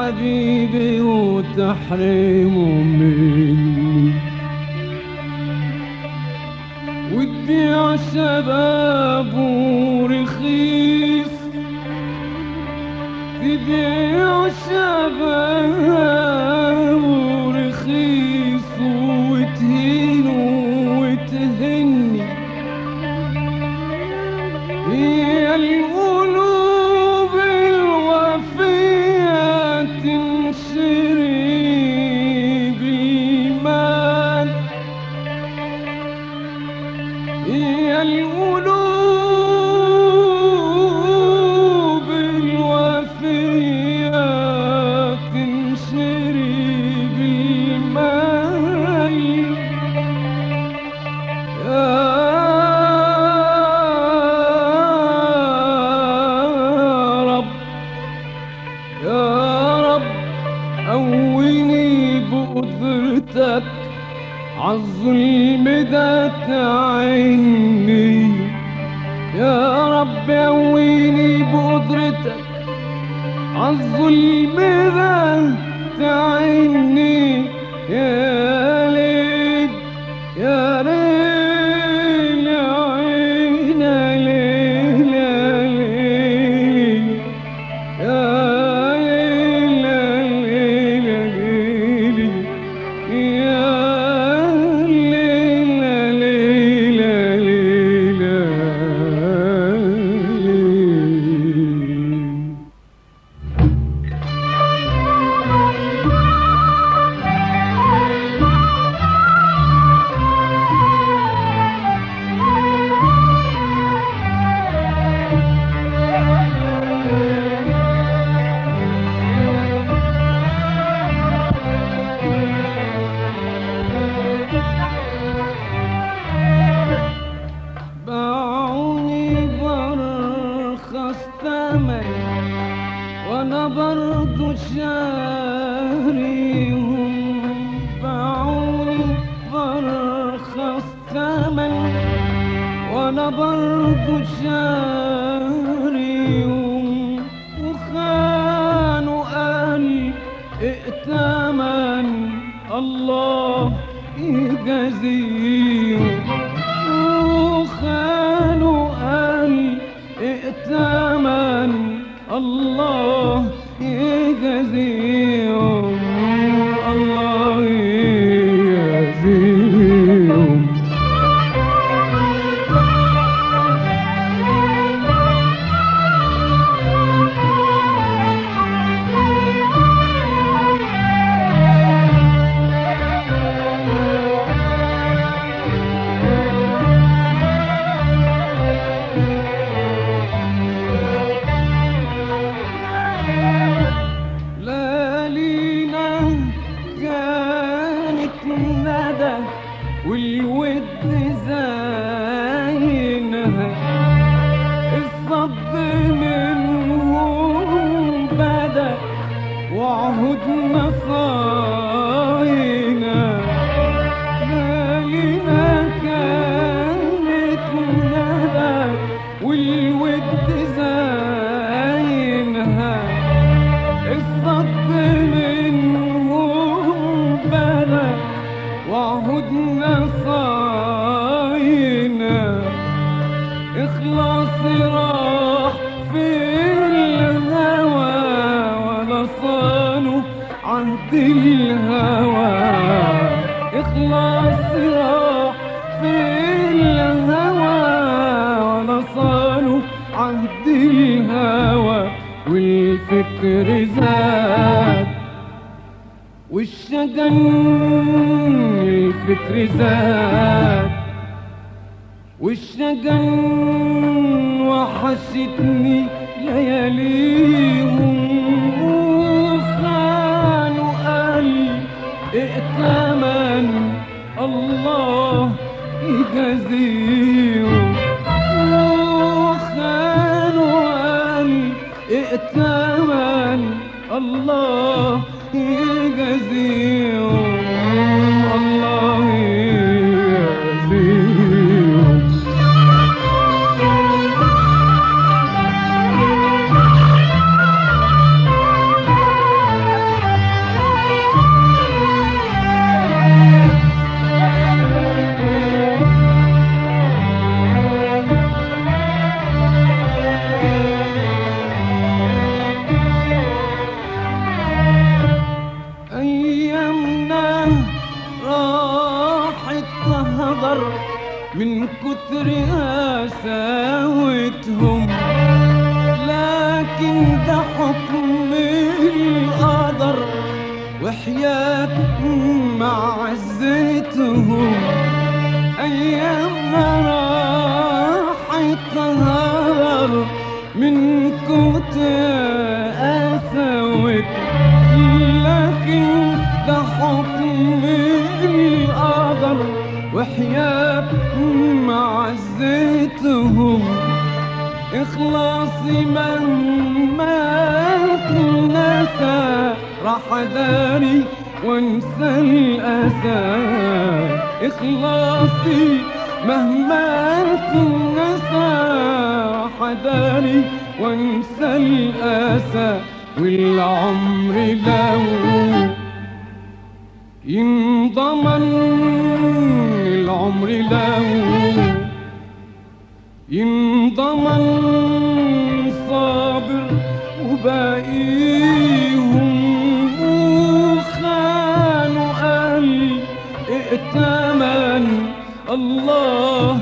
حبيبي وتحرمه مني وتبيع شبابه رخيص تبيع شبابه رخيص وتهينه وتهني هي القلوب الوفية تنشري بالمال هي القلوب الوفية تنشري بالمال يا رب يا رب قويني بقدرتك عالظلم ده تعيني يا رب قويني بقدرتك عالظلم ده تعيني يا ليل يا ليل يا عين يا ليل يا ليل يا ليل يا ليل يا ليل يا ليل يا ليل يا ليل باعوني برخص ثمن وانا برضو شاريهم باعوني برخص ثمن وانا برضو شاريهم وخانوا قلب ائتمن الله يجازيهم وخانوا قلب ائتمن الله يجازيهم الله يجازيهم ليالينا كانت ندى والود زاينها الصد منهم بدا وعهدنا صاينا ليالينا كانت ندى والود زاينها الصد منهم بلا وعهدنا صاينا اخلاص راح في الهوى ولا صانوا عهد الهوى اخلاص راح في الهوى ولا صانوا عهد الهوى والفكر زاد والشجن الفكر زاد والشجن وحشتني لياليهم وخانوا قلب ائتمن الله يجازيهم وخانوا قلب ائتمن الله يجازيهم الله يجازيهم كتر قساوتهم لكن ده حكم القدر وحياة معزتهم أيامنا راحت نهار من كتر قساوتهم لكن ده حكم القدر وحياة معزتهم إخلاصي مهما تنسى راح داري وانسى الأسى إخلاصي مهما تنسى راح داري وانسى الأسى والعمر لو ينضمن العمر لو ينضمن صابر وباقيهم وخانوا قلب ائتمن الله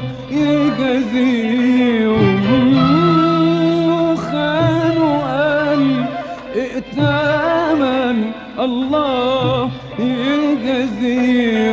يجازيهم وخانوا قلب ائتمن الله يجازيهم